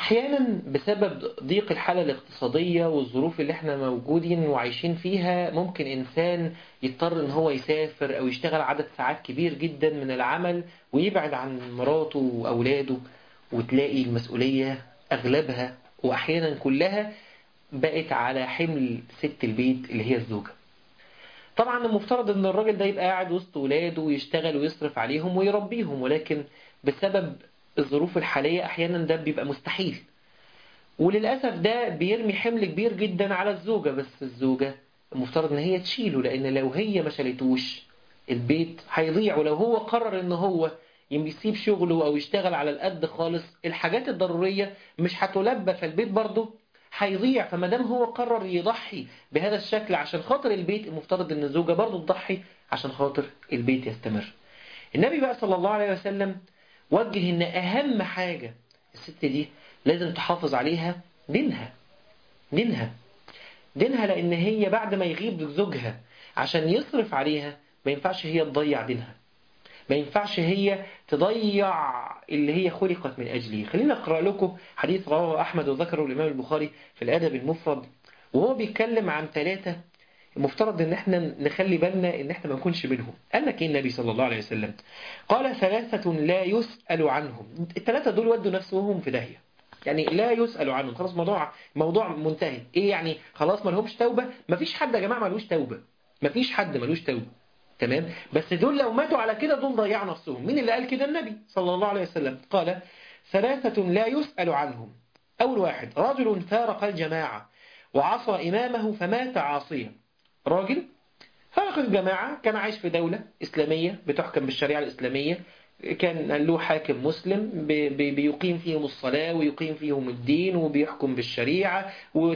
أحيانا بسبب ضيق الحالة الاقتصادية والظروف اللي احنا موجودين وعايشين فيها ممكن إنسان يضطر إن هو يسافر أو يشتغل عدد ساعات كبير جدا من العمل ويبعد عن مراته وأولاده وتلاقي المسؤولية أغلبها وأحيانا كلها بقت على حمل ست البيت اللي هي الزوجة طبعا المفترض ان الراجل ده يبقى قاعد وسط ولاده ويشتغل ويصرف عليهم ويربيهم ولكن بسبب الظروف الحالية احيانا ده بيبقى مستحيل وللأسف ده بيرمي حمل كبير جدا على الزوجة بس الزوجة المفترض ان هي تشيله لان لو هي ما شالتوش البيت هيضيع ولو هو قرر ان هو يسيب شغله او يشتغل على القد خالص الحاجات الضرورية مش هتلبى فالبيت برضه هيضيع فما دام هو قرر يضحي بهذا الشكل عشان خاطر البيت المفترض ان الزوجة برضه تضحي عشان خاطر البيت يستمر النبي بقى صلى الله عليه وسلم وجه ان اهم حاجة الست دي لازم تحافظ عليها دينها دينها دينها لان هي بعد ما يغيب زوجها عشان يصرف عليها ما ينفعش هي تضيع دينها ما ينفعش هي تضيع اللي هي خلقت من أجله خلينا أقرأ لكم حديث رواه أحمد وذكره الإمام البخاري في الأدب المفرد وهو بيتكلم عن ثلاثة المفترض ان احنا نخلي بالنا ان احنا ما نكونش منهم قال لك ايه النبي صلى الله عليه وسلم قال ثلاثة لا يسأل عنهم الثلاثة دول ودوا نفسهم في داهية يعني لا يسأل عنهم خلاص موضوع موضوع منتهي ايه يعني خلاص ما لهمش توبة ما فيش حد يا جماعة ملوش توبة ما فيش حد ملوش توبة تمام بس دول لو ماتوا على كده دول ضيعوا نفسهم مين اللي قال كده النبي صلى الله عليه وسلم قال ثلاثة لا يسأل عنهم أول واحد رجل فارق الجماعة وعصى إمامه فمات عاصيا راجل فارق الجماعة كان عايش في دولة إسلامية بتحكم بالشريعة الإسلامية كان له حاكم مسلم بيقيم فيهم الصلاة ويقيم فيهم الدين وبيحكم بالشريعة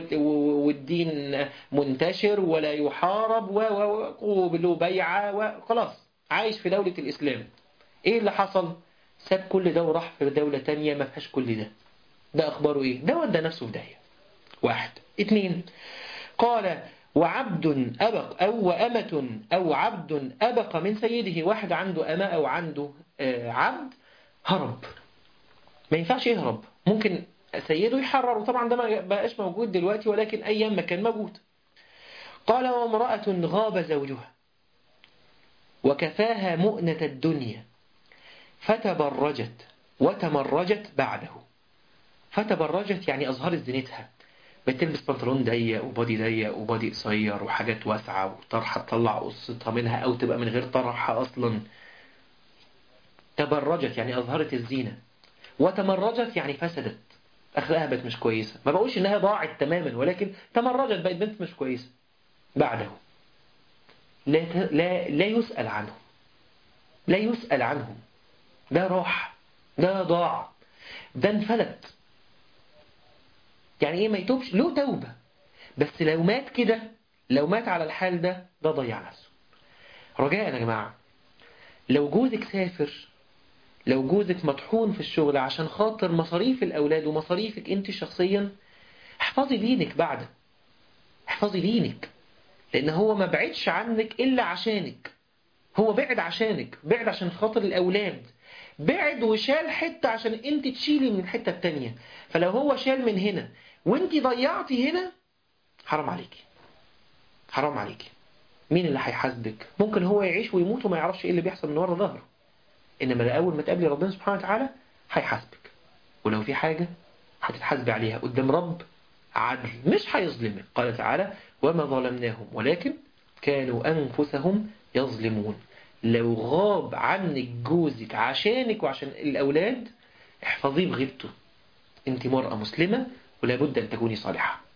والدين منتشر ولا يحارب وله بيعة وخلاص عايش في دولة الإسلام إيه اللي حصل؟ ساب كل ده وراح في دولة تانية ما فيهاش كل ده ده أخباره إيه؟ ده ودى نفسه في داهية واحد اتنين قال وعبد أبق أو وأمة أو عبد أبق من سيده واحد عنده أمة أو عنده عبد هرب ما ينفعش يهرب ممكن سيده يحرر وطبعا ده ما بقاش موجود دلوقتي ولكن أيام ما كان موجود قال وامرأة غاب زوجها وكفاها مؤنة الدنيا فتبرجت وتمرجت بعده فتبرجت يعني أظهرت زينتها بتلبس بنطلون ضيق وبادي ضيق وبادي قصير وحاجات واسعة وطرحة تطلع قصتها منها أو تبقى من غير طرحة أصلا تبرجت يعني أظهرت الزينة وتمرجت يعني فسدت أخلاقها بقت مش كويسة ما بقولش إنها ضاعت تماما ولكن تمرجت بقت بنت مش كويسة بعده لا, لا, لا يسأل عنهم لا يسأل عنهم ده راح ده ضاع ده انفلت يعني ايه ما يتوبش له توبة بس لو مات كده لو مات على الحال ده ده ضيع نفسه رجاء يا جماعة لو جوزك سافر لو جوزك مطحون في الشغل عشان خاطر مصاريف الأولاد ومصاريفك انت شخصيا احفظي دينك بعد احفظي دينك لأن هو ما بعدش عنك إلا عشانك هو بعد عشانك بعد عشان خاطر الأولاد بعد وشال حتة عشان انت تشيلي من الحتة التانية فلو هو شال من هنا وانت ضيعتي هنا حرام عليكي حرام عليكي مين اللي هيحاسبك ممكن هو يعيش ويموت وما يعرفش ايه اللي بيحصل من ورا ظهره انما اول ما تقابلي ربنا سبحانه وتعالى هيحاسبك ولو في حاجة هتتحاسبي عليها قدام رب عدل مش هيظلمك قال تعالى وما ظلمناهم ولكن كانوا أنفسهم يظلمون لو غاب عنك جوزك عشانك وعشان الأولاد احفظيه بغيبته انت مرأة مسلمة ولا بد أن تكوني صالحة